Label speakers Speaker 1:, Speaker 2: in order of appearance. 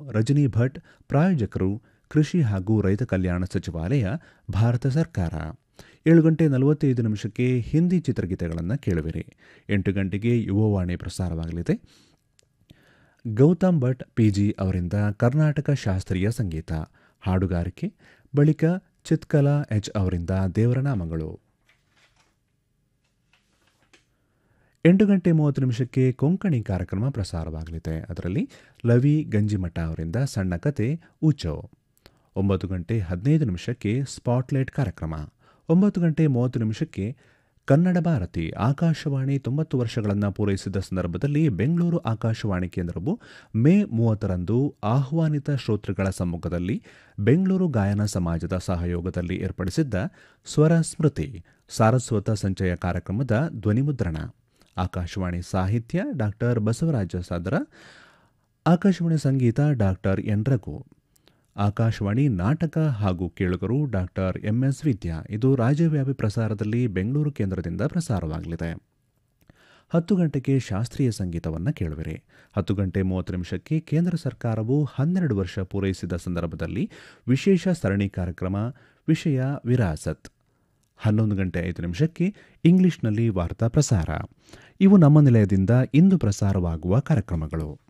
Speaker 1: ರಜನಿ ಭಟ್ ಪ್ರಾಯೋಜಕರು ಕೃಷಿ ಹಾಗೂ ರೈತ ಕಲ್ಯಾಣ ಸಚಿವಾಲಯ ಭಾರತ ಸರ್ಕಾರ ಏಳು ಗಂಟೆ ನಲವತ್ತೈದು ನಿಮಿಷಕ್ಕೆ ಹಿಂದಿ ಚಿತ್ರಗೀತೆಗಳನ್ನು ಕೇಳುವಿರಿ ಎಂಟು ಗಂಟೆಗೆ ಯುವವಾಣಿ ಪ್ರಸಾರವಾಗಲಿದೆ ಗೌತಮ್ ಭಟ್ ಪಿಜಿ ಅವರಿಂದ ಕರ್ನಾಟಕ ಶಾಸ್ತ್ರೀಯ ಸಂಗೀತ ಹಾಡುಗಾರಿಕೆ ಬಳಿಕ ಚಿತ್ಕಲಾ ಎಚ್ ಅವರಿಂದ ದೇವರನಾಮಗಳು ಎಂಟು ಗಂಟೆ ಮೂವತ್ತು ನಿಮಿಷಕ್ಕೆ ಕೊಂಕಣಿ ಕಾರ್ಯಕ್ರಮ ಪ್ರಸಾರವಾಗಲಿದೆ ಅದರಲ್ಲಿ ಲವಿ ಗಂಜಿಮಠ ಅವರಿಂದ ಸಣ್ಣ ಕತೆ ಉಚೋ ಒಂಬತ್ತು ಗಂಟೆ ಹದಿನೈದು ನಿಮಿಷಕ್ಕೆ ಸ್ಪಾಟ್ಲೈಟ್ ಕಾರ್ಯಕ್ರಮ ಒಂಬತ್ತು ಗಂಟೆ ಮೂವತ್ತು ನಿಮಿಷಕ್ಕೆ ಕನ್ನಡ ಭಾರತಿ ಆಕಾಶವಾಣಿ ತೊಂಬತ್ತು ವರ್ಷಗಳನ್ನು ಪೂರೈಸಿದ ಸಂದರ್ಭದಲ್ಲಿ ಬೆಂಗಳೂರು ಆಕಾಶವಾಣಿ ಕೇಂದ್ರವು ಮೇ ಮೂವತ್ತರಂದು ಆಹ್ವಾನಿತ ಶ್ರೋತೃಗಳ ಸಮ್ಮುಖದಲ್ಲಿ ಬೆಂಗಳೂರು ಗಾಯನ ಸಮಾಜದ ಸಹಯೋಗದಲ್ಲಿ ಏರ್ಪಡಿಸಿದ್ದ ಸ್ವರ ಸ್ಮೃತಿ ಸಾರಸ್ವತ ಸಂಚಯ ಕಾರ್ಯಕ್ರಮದ ಧ್ವನಿಮುದ್ರಣ ಆಕಾಶವಾಣಿ ಸಾಹಿತ್ಯ ಡಾಕ್ಟರ್ ಬಸವರಾಜ ಸಾದರ ಆಕಾಶವಾಣಿ ಸಂಗೀತ ಡಾಕ್ಟರ್ ಎನ್ ರಘು ಆಕಾಶವಾಣಿ ನಾಟಕ ಹಾಗೂ ಕೇಳುಗರು ಡಾಕ್ಟರ್ ಎಂಎಸ್ ವಿದ್ಯಾ ಇದು ರಾಜ್ಯವ್ಯಾಪಿ ಪ್ರಸಾರದಲ್ಲಿ ಬೆಂಗಳೂರು ಕೇಂದ್ರದಿಂದ ಪ್ರಸಾರವಾಗಲಿದೆ ಹತ್ತು ಗಂಟೆಗೆ ಶಾಸ್ತ್ರೀಯ ಸಂಗೀತವನ್ನು ಕೇಳುವಿರಿ ಹತ್ತು ಗಂಟೆ ಮೂವತ್ತು ನಿಮಿಷಕ್ಕೆ ಕೇಂದ್ರ ಸರ್ಕಾರವು ಹನ್ನೆರಡು ವರ್ಷ ಪೂರೈಸಿದ ಸಂದರ್ಭದಲ್ಲಿ ವಿಶೇಷ ಸರಣಿ ಕಾರ್ಯಕ್ರಮ ವಿಷಯ ವಿರಾಸತ್ ಹನ್ನೊಂದು ಗಂಟೆ ಐದು ನಿಮಿಷಕ್ಕೆ ಇಂಗ್ಲಿಷ್ನಲ್ಲಿ ವಾರ್ತಾ ಪ್ರಸಾರ ಇವು ನಮ್ಮ ನಿಲಯದಿಂದ ಇಂದು ಪ್ರಸಾರವಾಗುವ ಕಾರ್ಯಕ್ರಮಗಳು